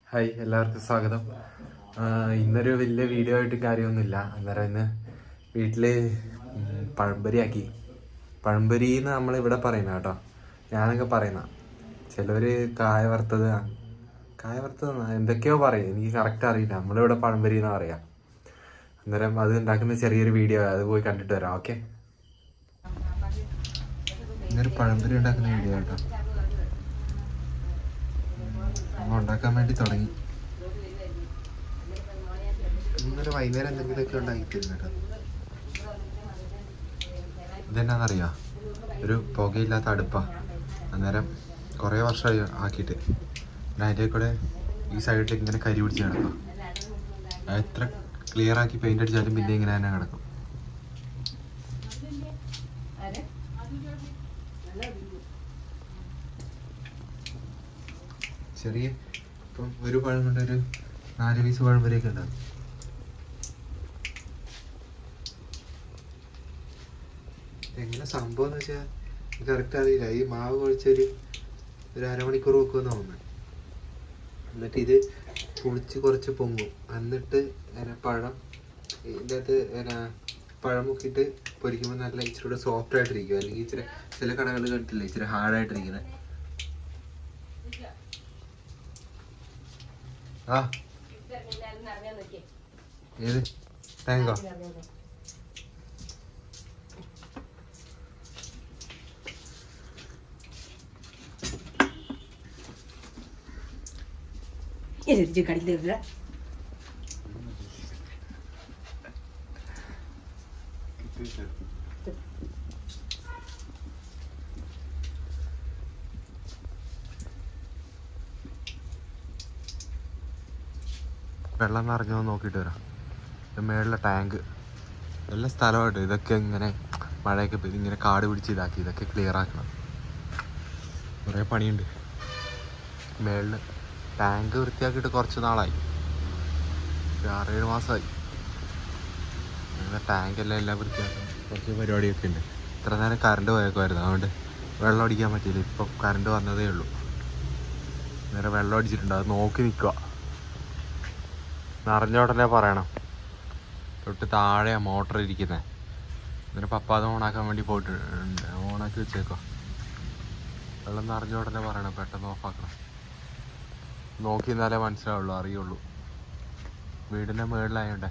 Hi എല്ലാവർക്കും സ്വാഗതം ആ, ഇന്നൊരു വലിയ വീഡിയോ ആയിട്ട് കാര്യമൊന്നുമില്ല അന്നേരം ഇന്ന് വീട്ടില് ഉം, പഴംപൊരി പഴംപൊരി എന്ന് നമ്മൾ ഇവിടെ പറയുന്ന കേട്ടോ ഞാനൊക്കെ പറയുന്ന ചിലവര് കായ വറുത്തത് കായ വറുത്തത് ന്ന് എന്തൊക്കെയോ പറയും എനിക്ക് കറക്റ്റ് അറിയില്ല നമ്മളിവിടെ പഴംപൊരി എന്നാ പറയാ അന്നേരം അത് ഉണ്ടാക്കുന്ന ചെറിയൊരു വീഡിയോ അത് പോയി കണ്ടിട്ട് വരാം ഓക്കെ ഇന്നൊരു പഴംപൊരി ഉണ്ടാക്കുന്ന വീഡിയോ കേട്ടോ അമ്മ ഉണ്ടാക്കാൻ വേണ്ടി തുടങ്ങി ഇന്നലെ വൈകുന്നേരം എന്തെങ്കിലുമൊക്കെ ഉണ്ടാക്കി തരും കേട്ടോ ഇതെന്നാന്നറിയോ ഒരു പുകയില്ലാത്ത അടുപ്പാ അന്നേരം കുറേ വർഷമായി ആക്കിയിട്ട് പിന്നെ അതിൻ്റെ കൂടെ ഈ സൈഡിലേക്ക് ഇങ്ങനെ കരി പിടിച്ച് കിടക്കും അത് എത്ര ക്ലിയർ ആക്കി പെയിന്റ് അടിച്ചാലും പിന്നെ ഇങ്ങനെ തന്നെ കിടക്കും ചെറിയ ഇപ്പം ഒരു പഴം കൊണ്ട് ഒരു നാല് പീസ് പഴം വരെയൊക്കെ ഉണ്ടാവും എങ്ങനെ സംഭവം എന്ന് വെച്ചാൽ കറക്റ്റ് അറിയില്ല ഈ മാവ് കുഴച്ചൊരു ഒരു അരമണിക്കൂർ വെക്കുമെന്ന് തോന്നുന്നു എന്നിട്ട് ഇത് പുളിച്ച് കുറച്ച് പൊങ്ങും എന്നിട്ട് ഇങ്ങനെ പഴം ഇതിൻ്റെ അകത്ത് ഇങ്ങനെ പഴം മുക്കിയിട്ട് പൊരിക്കുമ്പോൾ നല്ല ഇച്ചിരി കൂടെ സോഫ്റ്റ് ആയിട്ടിരിക്കും അല്ലെങ്കിൽ ഇച്ചിരി ചില കടകളിൽ കണ്ടിട്ടില്ലേ ഇച്ചിരി ഹാർഡായിട്ടിരിക്കുന്നത് ആ ഏത് ടാങ്കോ എരിച്ച് കടിയിലില്ല വെള്ളം നിറഞ്ഞോ നോക്കിയിട്ട് വരാം ഇത് മേളിലെ ടാങ്ക് നല്ല സ്ഥലമായിട്ട് ഇതൊക്കെ ഇങ്ങനെ മഴയൊക്കെ പെയ്ത് ഇങ്ങനെ കാട് പിടിച്ച് ഇതാക്കി ഇതൊക്കെ ക്ലിയർ ആക്കണം കുറേ പണിയുണ്ട് മേളിൽ ടാങ്ക് വൃത്തിയാക്കിയിട്ട് കുറച്ച് നാളായി ഒരു ആറേഴ് മാസമായി അങ്ങനെ ടാങ്ക് എല്ലാം എല്ലാം വൃത്തിയാക്കണം കുറച്ച് പരിപാടിയൊക്കെ ഉണ്ട് ഇത്ര നേരം കറണ്ട് പോയേക്കുമായിരുന്നു അതുകൊണ്ട് വെള്ളം അടിക്കാൻ പറ്റിയില്ല ഇപ്പം കറണ്ട് വന്നതേ ഉള്ളൂ നേരെ വെള്ളം അടിച്ചിട്ടുണ്ട് അത് നോക്കി നിൽക്കുക നിറഞ്ഞ ഉടനെ പറയണം തൊട്ട് താഴെയാ മോട്ടർ ഇരിക്കുന്നത് എന്നിട്ട് പപ്പ അത് ഓണാക്കാൻ വേണ്ടി പോയിട്ടുണ്ട് ഓണാക്കി വെച്ചേക്കോ വെള്ളം നിറഞ്ഞ ഉടനെ പറയണം പെട്ടെന്ന് ഓഫാക്കണം നോക്കി എന്നാലേ മനസ്സിലാവുള്ളൂ അറിയുള്ളൂ വീടിൻ്റെ മുകളിലായോണ്ടേ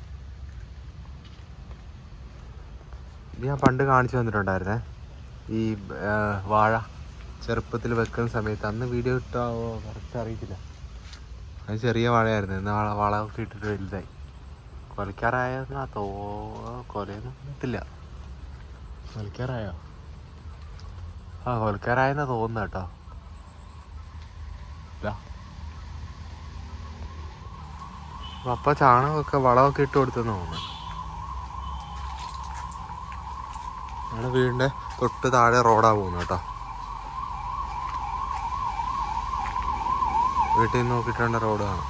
ഇത് ഞാൻ പണ്ട് കാണിച്ചു തന്നിട്ടുണ്ടായിരുന്നേ ഈ ആ, വാഴ ചെറുപ്പത്തിൽ വെക്കുന്ന സമയത്ത് അന്ന് വീഡിയോ ഇട്ടാവോ കറക്റ്റ് അറിയത്തില്ല അത് ചെറിയ വാഴയായിരുന്നു ഇന്ന് വള വളമൊക്കെ ഇട്ടിട്ട് വലുതായി കൊലക്കാറായെന്നാ തോ കൊലയൊന്നും അറിയത്തില്ല കൊലക്കാറായോ ആ കൊലക്കാറായെന്നാ തോന്നുന്നു കേട്ടോ ഇതാ. അപ്പൊ ചാണകമൊക്കെ വളമൊക്കെ ഇട്ട് കൊടുത്തെന്ന് തോന്നുന്നു ഞങ്ങളുടെ വീടിന്റെ തൊട്ട് താഴെ റോഡാ പോകുന്നത് കേട്ടോ വീട്ടിൽ നിന്ന് നോക്കിയിട്ടുണ്ട് റോഡ് കാണാം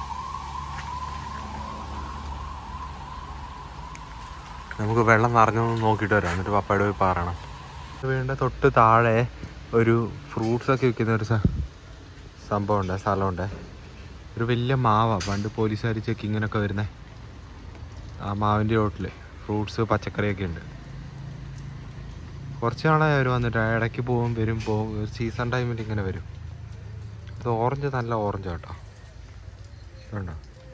നമുക്ക് വെള്ളം നിറഞ്ഞൊന്ന് നോക്കിയിട്ട് വരാം എന്നിട്ട് പപ്പയുടെ പോയി പറയണം വീടിൻ്റെ തൊട്ട് താഴെ ഒരു ഫ്രൂട്ട്സ് ഒക്കെ വിൽക്കുന്ന ഒരു സ- സംഭവമുണ്ട് സ്ഥലമുണ്ട് ഒരു വലിയ മാവാ പണ്ട് പോലീസുകാർ ചെക്കിങ്ങിനൊക്കെ വരുന്നത് ആ മാവിൻ്റെ ചോട്ടിൽ ഫ്രൂട്ട്സ് പച്ചക്കറിയൊക്കെ ഉണ്ട് കുറച്ച് നാളായി അവർ വന്നിട്ട് ഇടയ്ക്ക് പോകും വരും പോകും ഒരു സീസൺ ടൈമിൽ ഇങ്ങനെ വരും ഇത് ഓറഞ്ച് നല്ല ഓറഞ്ച് കേട്ടോ കണ്ടോ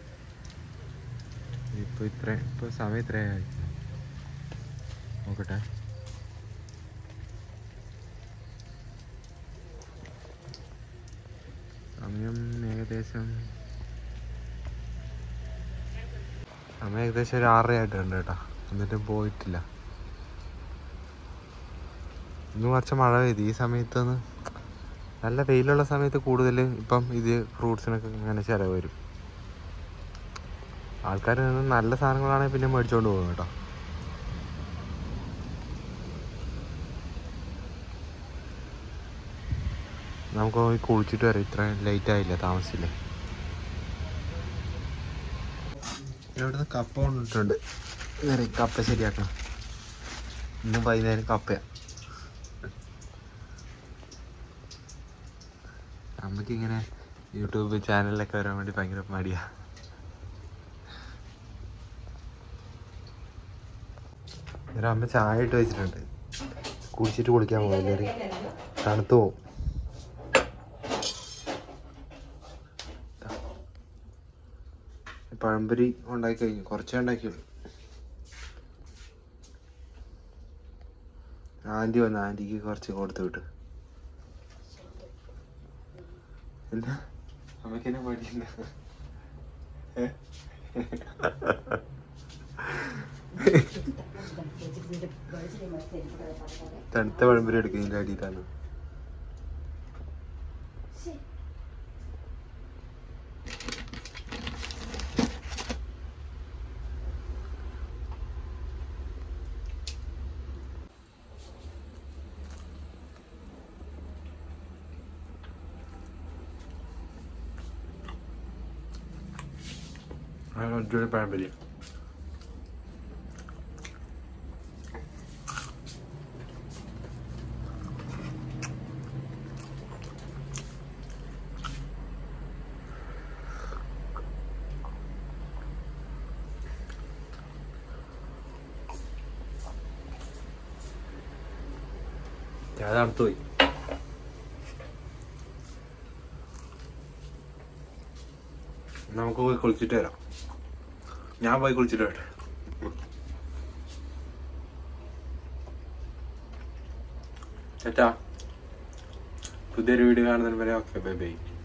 ഇപ്പൊ ഇത്ര ഇപ്പൊ സമയം ഇത്രയായി നോക്കട്ടെ സമയം ഏകദേശം സമയം ഏകദേശം ഒരു ആറര ആയിട്ടുണ്ട് കേട്ടോ എന്നിട്ടും പോയിട്ടില്ല ഇന്ന് കുറച്ച് മഴ പെയ്തു ഈ സമയത്തൊന്ന് നല്ല വെയിലുള്ള സമയത്ത് കൂടുതൽ ഇപ്പം ഇത് ഫ്രൂട്ട്സിനൊക്കെ ഇങ്ങനെ ചിലവ് വരും ആൾക്കാർ നല്ല സാധനങ്ങളാണെങ്കിൽ പിന്നെ മേടിച്ചോണ്ട് പോകും കേട്ടോ നമുക്ക് പോയി കുളിച്ചിട്ട് വരാം ഇത്ര ലേറ്റ് ആയില്ല താമസിച്ചില്ലേ ഇവിടുന്ന് കപ്പ കൊണ്ടിട്ടുണ്ട് നേരെ കപ്പ ശരിയാക്കണം ഇന്ന് വൈകുന്നേരം കപ്പയാ അമ്മയ്ക്ക് ഇങ്ങനെ യൂട്യൂബ് ചാനലിലൊക്കെ വരാൻ വേണ്ടി ഭയങ്കര മടിയാ ഒരു അമ്മ ചായ ഇട്ട് വെച്ചിട്ടുണ്ട് കുടിച്ചിട്ട് കുളിക്കാൻ പോകും എല്ലാവരും തണുത്തു പോവും പഴംപൊരി ഉണ്ടാക്കി കഴിഞ്ഞു കുറച്ചേ ഉണ്ടാക്കിയുള്ളൂ ആൻറ്റി വന്നു ആൻറ്റിക്ക് കുറച്ച് കൊടുത്തു വിട്ടു എന്താ അമ്മയ്ക്ക് എന്നെ പേടിയില്ല തണുത്ത പഴംപൊരി എടുക്കും ഇതിൻ്റെ അടിയിൽ തന്നെ അടിപൊളി പഴംപൊരി ഞാൻ തണുത്തു പോയി നമുക്ക് പോയി കുളിച്ചിട്ട് വരാം ഞാൻ പോയി കുളിച്ചിട്ട് വരട്ടെ ചേട്ടാ പുതിയൊരു വീഡിയോ കാണുന്നതിന് വരെ ഓക്കെ ബൈ ബൈ